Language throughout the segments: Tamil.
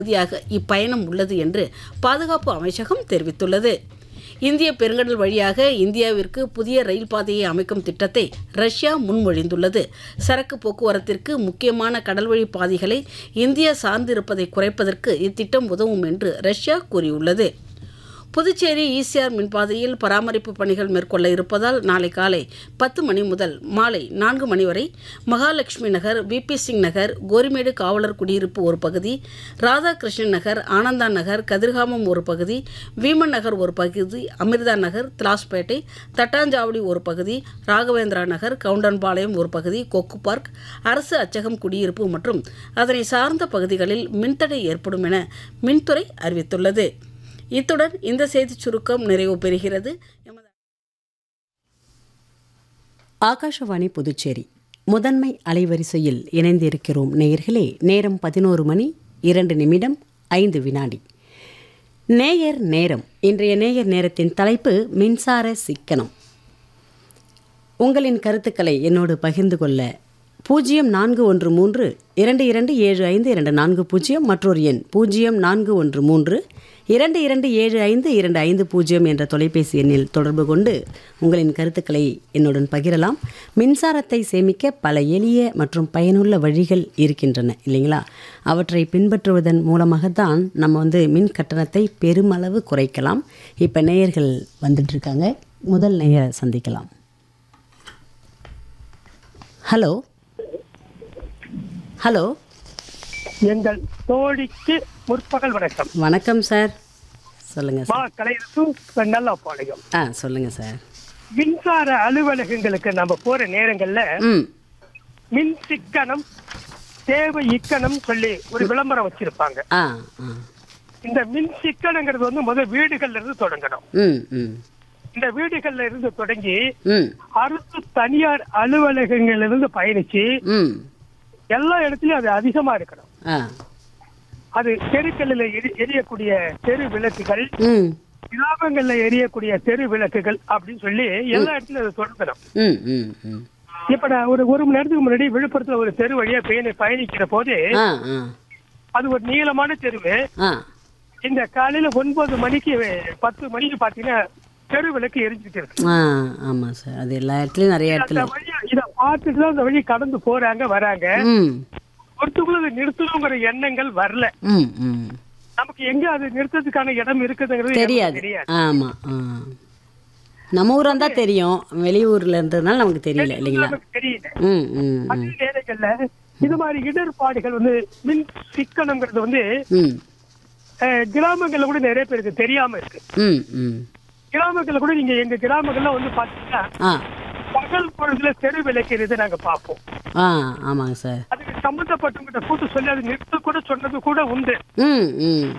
பகுதியாக இப்பயணம் உள்ளது என்று பாதுகாப்பு அமைச்சகம் தெரிவித்துள்ளது இந்திய பெருங்கடல் வழியாக இந்தியாவிற்கு புதிய ரயில் பாதையை அமைக்கும் திட்டத்தை ரஷ்யா முன்மொழிந்துள்ளது சரக்கு போக்குவரத்திற்கு முக்கியமான கடல்வழி பாதைகளை இந்தியா சார்ந்திருப்பதை குறைப்பதற்கு இத்திட்டம் உதவும் என்று ரஷ்யா கூறியுள்ளது புதுச்சேரி ஈசிஆர் மின்பாதையில் பராமரிப்பு பணிகள் மேற்கொள்ள இருப்பதால் நாளை காலை பத்து மணி முதல் மாலை நான்கு மணி வரை மகாலட்சுமி நகர் விபி சிங் நகர் கோரிமேடு காவலர் குடியிருப்பு ஒரு பகுதி ராதாகிருஷ்ணன் நகர் ஆனந்தா நகர் கதிர்காமம் ஒரு பகுதி வீமன் நகர் ஒரு பகுதி அமிர்தா நகர் திலாஸ்பேட்டை தட்டாஞ்சாவடி ஒரு பகுதி ராகவேந்திரா நகர் கவுண்டன்பாளையம் ஒரு பகுதி கொக்கு பார்க் அரசு அச்சகம் குடியிருப்பு மற்றும் அதனை சார்ந்த பகுதிகளில் மின்தடை ஏற்படும் என மின்துறை அறிவித்துள்ளது இத்துடன் இந்த செய்திச் சுருக்கம் நிறைவு பெறுகிறது எமது ஆகாஷவாணி புதுச்சேரி முதன்மை அலைவரிசையில் இணைந்திருக்கிறோம் நேயர்களே நேரம் பதினோரு மணி இரண்டு நிமிடம் ஐந்து வினாடி நேயர் நேரம் இன்றைய நேயர் நேரத்தின் தலைப்பு மின்சார சிக்கனம் உங்களின் கருத்துக்களை என்னோடு பகிர்ந்து கொள்ள பூஜ்ஜியம் நான்கு ஒன்று மூன்று இரண்டு இரண்டு ஏழு ஐந்து இரண்டு நான்கு பூஜ்ஜியம் மற்றொரு எண் பூஜ்ஜியம் நான்கு ஒன்று மூன்று இரண்டு இரண்டு ஏழு ஐந்து இரண்டு ஐந்து பூஜ்ஜியம் என்ற தொலைபேசி எண்ணில் தொடர்பு கொண்டு உங்களின் கருத்துக்களை என்னுடன் பகிரலாம் மின்சாரத்தை சேமிக்க பல எளிய மற்றும் பயனுள்ள வழிகள் இருக்கின்றன இல்லைங்களா அவற்றை பின்பற்றுவதன் மூலமாகத்தான் நம்ம வந்து மின் கட்டணத்தை பெருமளவு குறைக்கலாம் இப்போ நேயர்கள் வந்துட்டு இருக்காங்க முதல் நேயரை சந்திக்கலாம் ஹலோ ஹலோ எங்கள் தோழிக்கு முற்பகல் வணக்கம் வணக்கம் சார் சொல்லுங்கள் மா சார் கலையரசு நல்ல பாளையம் ஆ சொல்லுங்கள் சார் மின்சார அலுவலகங்களுக்கு நம்ம போற நேரங்கள்ல ம் மின் சிக்கனம் தேவை இக்கணம் சொல்லி ஒரு விளம்பரம் வச்சிருப்பாங்க ஆ ஆ இந்த மின் சிக்கனங்கிறது வந்து முதல் வீடுகள்ல இருந்து தொடங்கணும் ம் ம் இந்த வீடுகள்ல இருந்து தொடங்கி ம் அரசு தனியார் அலுவலகங்கள்ல இருந்து பயணிச்சு ம் எல்லா இடத்துலயும் அது அதிகமா இருக்கணும் ஆ அது தெருக்களில் எரி- எரியக்கூடிய தெரு விளக்குகள் ம் கிராமங்கள்ல எரியக்கூடிய தெரு விளக்குகள் அப்படின்னு சொல்லி எல்லா இடத்துலயும் அதை தொடங்கணும் ம் ம் ம் இப்ப நான் ஒரு ஒரு மணி நேரத்துக்கு முன்னாடி விழுப்புரத்துல ஒரு தெரு வழியா பயணி பயணிக்கிற போது ஆ ஆ அது ஒரு நீளமான தெருவு ஆ இந்த காலையில ஒன்பது மணிக்கு பத்து மணிக்கு பாத்தீங்கன்னா தெரு விளக்கு எரிஞ்சுட்டு இருக்கு ஆ ஆமாம் சார் அது எல்லா இடத்துலையும் நிறைய அந்த இடத்துல வழியா இத பார்த்துட்டு தான் அந்த வழி கடந்து போறாங்க வராங்க ம் ஒருத்துக்குள்ள அதை நிறுத்தணுங்கிற எண்ணங்கள் வரல ம் ம் நமக்கு எங்க அது நிறுத்தத்துக்கான இடம் இருக்குதுங்கிறது தெரியாது எனக்கு தெரியாது ஆமாம் ஆ நம்ம ஊராக இருந்தால் தெரியும் வெளியூரில் இருந்ததுனால நமக்கு தெரியல இல்லைங்களா நமக்கு தெரியல ம் ம் அதே நேரங்கள்ல இது மாதிரி இடர்பாடுகள் வந்து மின் சிக்கனம்ங்கிறது வந்து ம் அஹ், கிராமங்கள்ல கூட நிறைய பேருக்கு தெரியாம இருக்கு ம் ம் கிராமங்கள்ல கூட நீங்க எங்க கிராமங்கள்ல வந்து பாத்தீங்கன்னா ஆ பகல் பொழுதுல தெரு விளக்கிறது நாங்க பார்ப்போம் ஆ ஆமாங்க சார் அதுக்கு சம்பந்தப்பட்டவங்கிட்ட கூட்டு சொல்லி அது நிறுத்த கூட சொன்னது கூட உண்டு ம் ம்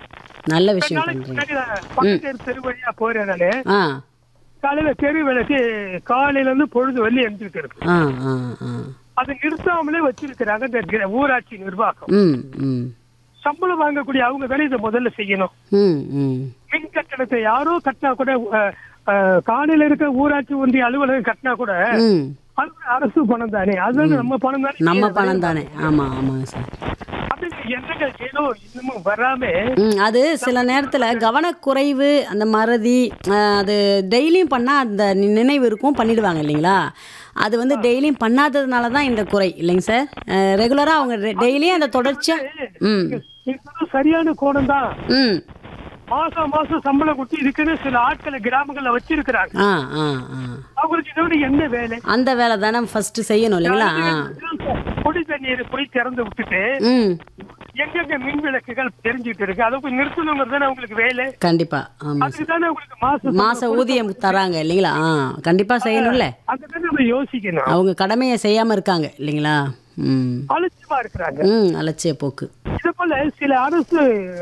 நல்ல விஷயம் நாளைக்கு பண்ணுறீங்க முன்னாடி நான் பக்கத்து தெரு வழியா போறேன் நானு ஆ காலையில தெரு விளக்கு காலையில இருந்து பொழுது வெளியே எரிஞ்சுட்டு இருக்கு ஆ ஆ ஆ அதை நிறுத்தாமலே வச்சிருக்கிறாங்க இந்த கிர- ஊராட்சி நிர்வாகம் ம் ம் சம்பளம் வாங்கக்கூடிய அவங்க தானே இதை முதல்ல செய்யணும் ம் ம் மின் கட்டணத்தை யாரோ கட்டினா கூட அஹ், அஹ், காலையில இருக்க ஊராட்சி ஒன்றிய அலுவலகம் கட்டினா கூட ம் அது அரசு பணம் தானே அது நம்ம பணம் தானே நம்ம பணம் தானே ஆமாம் ஆமாங்க சார் அப்படிங்கிற எண்ணங்கள் ஏதோ இன்னமும் வராம ம் அது சில நேரத்தில் கவனக்குறைவு அந்த மறதி அஹ், அது டெய்லியும் பண்ணால் அந்த நி- நினைவு இருக்கும் பண்ணிடுவாங்க இல்லைங்களா அது வந்து டெய்லியும் பண்ணாததுனால தான் இந்த குறை இல்லைங்க சார் ரெகுலராக அவங்க டெய்லியும் அந்த தொடர்ச்சியாக ம் இது வந்து சரியான கோணம் தான் ம் மாசம் மாசம் சம்பளம் கொடுத்து இதுக்குன்னு சில ஆட்களை கிராமங்கள்ல வச்சிருக்கிறாங்க ஆ ஆ ஆ அவங்களுக்கு இதோட என்ன வேலை அந்த வேலை தானே ஃபஸ்ட்டு செய்யணும் இல்லைங்களா ஆ குடி தண்ணீர் குடி திறந்து விட்டுட்டு ம் எங்கெங்க மின் விளக்குகள் தெரிஞ்சுட்டு இருக்கு அதை போய் நிறுத்தணுங்கிறது தானே அவங்களுக்கு வேலை கண்டிப்பாக ஆமாம் அதுக்கு தானே அவங்களுக்கு மாசம் மாத ஊதியம் தராங்க இல்லைங்களா ஆ கண்டிப்பாக செய்யணும்ல அதுக்கு நம்ம யோசிக்கணும் அவங்க கடமையை செய்யாமல் இருக்காங்க இல்லைங்களா ம் அலட்சியமா இருக்கிறாங்க ம் அலட்சிய போக்கு இது போல சில அரசு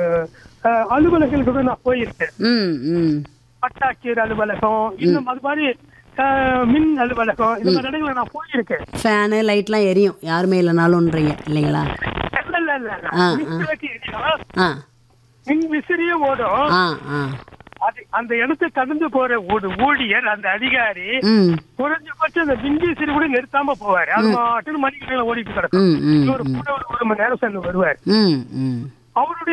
அஹ், அலுவலகங்களுக்கு கூட நான் போயிருக்கேன் ம் ம் வட்டாட்சியர் அலுவலகம் இன்னும் அது மாதிரி அஹ், மின் அலுவலகம் இந்த மாதிரி இடங்களை நான் போயிருக்கேன் ஃபேனு லைட்லாம் எரியும் யாருமே இல்லைனாலும்ன்றீங்க இல்லைங்களா இல்ல இல்ல இல்ல இல்ல. ஆ, மின் விளக்கு எரியும். ஆ மின் விசிறியும் ஓடும் ஆ ஆ அது அந்த இடத்தை கடந்து போற ஒரு ஊழியர் அந்த அதிகாரி ம் குறைஞ்சபட்சம் அந்த மின் விசிறி கூட நிறுத்தாம போவாரு அது மாட்டுன்னு மணிக்கணக்கில் ஓடிட்டு கிடக்கும் ம் ம் ஒரு கூட ஒரு ஒரு மணி நேரம் சென்று வருவார் ம் ம் அவருடைய